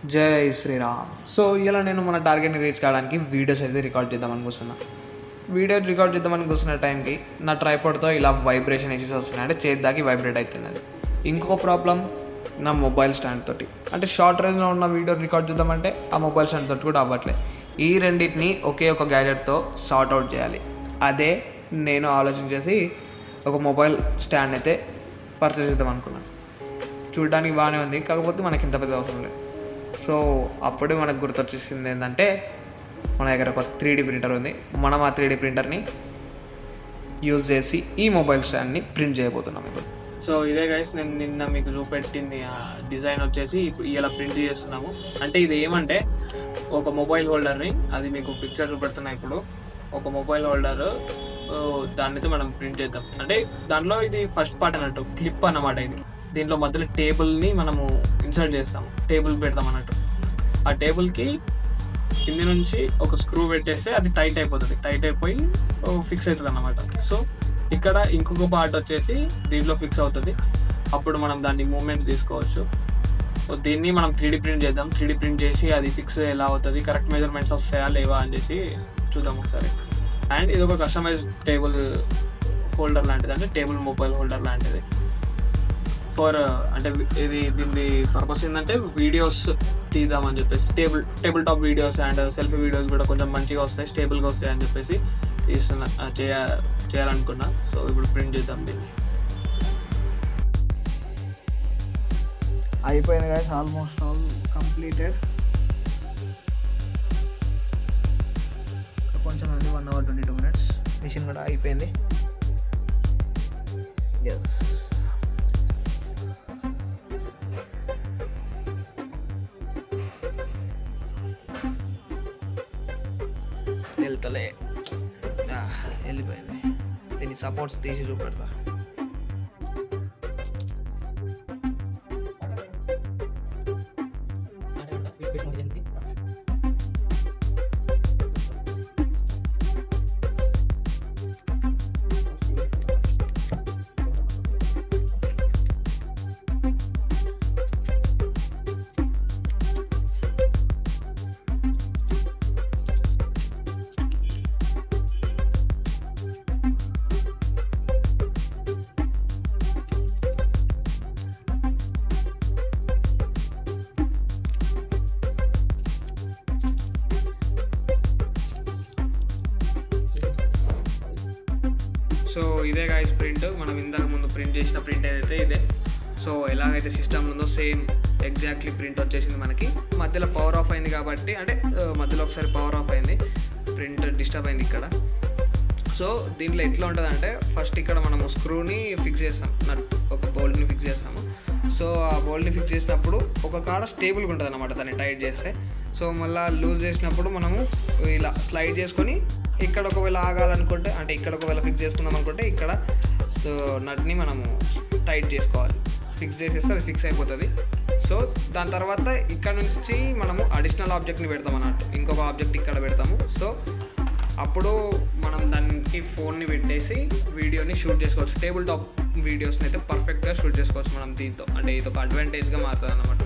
జై శ్రీరామ్ సో ఇలా నేను మన టార్గెట్ని రీచ్ కావడానికి వీడియోస్ అయితే రికార్డ్ చేద్దాం అనుకుంటున్నా వీడియో రికార్డ్ చేద్దామని కూర్చున్న టైంకి నా ట్రైపాడ్తో ఇలా వైబ్రేషన్ ఇష్యూస్ వస్తున్నాయి అంటే చేద్దాకి వైబ్రేట్ అవుతుంది అది ఇంకొక ప్రాబ్లం నా మొబైల్ స్టాండ్ తోటి అంటే షార్ట్ రేంజ్లో ఉన్న వీడియో రికార్డ్ చేద్దామంటే ఆ మొబైల్ స్టాండ్ తోటి కూడా అవ్వట్లేదు ఈ రెండింటిని ఒకే ఒక గ్యాజెట్తో సార్ట్ అవుట్ చేయాలి అదే నేను ఆలోచించేసి ఒక మొబైల్ స్టాండ్ అయితే పర్చేస్ చేద్దాం అనుకున్నాను చూడడానికి బాగానే ఉంది కాకపోతే మనకి ఇంత పెద్ద అవసరం లేదు సో అప్పుడే మనకు గుర్తొచ్చేసింది ఏంటంటే మన దగ్గర ఒక త్రీ డీ ప్రింటర్ ఉంది మనం ఆ త్రీ డీ ప్రింటర్ని యూజ్ చేసి ఈ మొబైల్ స్టాండ్ని ప్రింట్ చేయబోతున్నాం ఇప్పుడు సో ఇదే గైస్ నేను నిన్న మీకు చూపెట్టింది ఆ డిజైన్ వచ్చేసి ఇప్పుడు ఇలా ప్రింట్ చేస్తున్నాము అంటే ఇది ఏమంటే ఒక మొబైల్ హోల్డర్ని అది మీకు పిక్చర్ చూపెడుతున్నా ఇప్పుడు ఒక మొబైల్ హోల్డర్ దాన్నైతే మనం ప్రింట్ చేద్దాం అంటే దాంట్లో ఇది ఫస్ట్ పార్ట్ అన్నట్టు క్లిప్ అన్నమాట ఇది దీంట్లో మధ్యలో టేబుల్ని మనము ఇన్సర్ట్ చేస్తాం టేబుల్ పెడతాం అన్నట్టు ఆ టేబుల్కి కింది నుంచి ఒక స్క్రూ పెట్టేస్తే అది టైట్ అయిపోతుంది టైట్ అయిపోయి ఫిక్స్ అవుతుంది అన్నమాట సో ఇక్కడ ఇంకొక పార్ట్ వచ్చేసి దీంట్లో ఫిక్స్ అవుతుంది అప్పుడు మనం దాన్ని మూమెంట్ తీసుకోవచ్చు సో దీన్ని మనం త్రీ ప్రింట్ చేద్దాం త్రీ ప్రింట్ చేసి అది ఫిక్స్ ఎలా అవుతుంది కరెక్ట్ మెజర్మెంట్స్ వస్తాయా లేవా అని చేసి చూద్దాం ఒకసారి అండ్ ఇది ఒక కస్టమైజ్ టేబుల్ హోల్డర్ లాంటిది అంటే టేబుల్ మొబైల్ హోల్డర్ లాంటిది ఫర్ అంటే ఇది దీని పర్పస్ ఏంటంటే వీడియోస్ తీద్దామని చెప్పేసి table table top videos and selfie videos కూడా కొంచెం మంచిగా వస్తాయి స్టేబుల్గా వస్తాయి అని చెప్పేసి తీస్తున్నా ఆ, చేయ చేయాలనుకున్నా సో ఇప్పుడు ప్రింట్ చేద్దాం దీన్ని అయిపోయింది గైస్ ఆల్మోస్ట్ ఆల్ కంప్లీటెడ్ కొంచెం ఉంది one hour twenty two minutes mission కూడా అయిపోయింది ఎస్ వెళ్తలే ఆ, వెళ్ళిపోయింది దీని సపోర్ట్స్ తీసి చూపెడతా సో ఇదే గాయస్ ప్రింట్ మనం ఇందాక ముందు ప్రింట్ చేసిన ప్రింట్ ఏదైతే ఇదే సో ఎలాగైతే సిస్టమ్ ఉందో సేమ్ ఎగ్జాక్ట్లీ ప్రింట్ వచ్చేసింది మనకి మధ్యలో పవర్ ఆఫ్ అయింది కాబట్టి అంటే ఆ, మధ్యలో ఒకసారి పవర్ ఆఫ్ అయింది ప్రింట్ డిస్టర్బ్ అయింది ఇక్కడ సో దీంట్లో ఎట్లా ఉంటుంది అంటే ఫస్ట్ ఇక్కడ మనము స్క్రూని ఫిక్స్ చేస్తాం నట్ ఒక బోల్ట్ని ఫిక్స్ చేస్తాము సో ఆ బోల్ట్ని ఫిక్స్ చేసినప్పుడు ఒక కాడ స్టేబుల్గా ఉంటుంది అనమాట దాన్ని టైట్ చేస్తే సో మళ్ళీ లూజ్ చేసినప్పుడు మనము ఇలా స్లైడ్ చేసుకొని ఇక్కడ ఒకవేళ ఆగాలనుకుంటే అంటే ఇక్కడ ఒకవేళ ఫిక్స్ చేసుకుందాం అనుకుంటే ఇక్కడ సో నట్ని మనము టైట్ చేసుకోవాలి ఫిక్స్ చేసేస్తే అది ఫిక్స్ అయిపోతుంది సో దాని తర్వాత ఇక్కడ నుంచి మనము అడిషనల్ ఆబ్జెక్ట్ని పెడతాం అన్నట్టు ఇంకొక ఆబ్జెక్ట్ ఇక్కడ పెడతాము సో అప్పుడు మనం దానికి ఫోన్ని పెట్టేసి వీడియోని షూట్ చేసుకోవచ్చు టేబుల్ టాప్ వీడియోస్ని అయితే పర్ఫెక్ట్గా షూట్ చేసుకోవచ్చు మనం దీంతో అంటే ఇది ఒక అడ్వాంటేజ్గా మారుతుంది అనమాట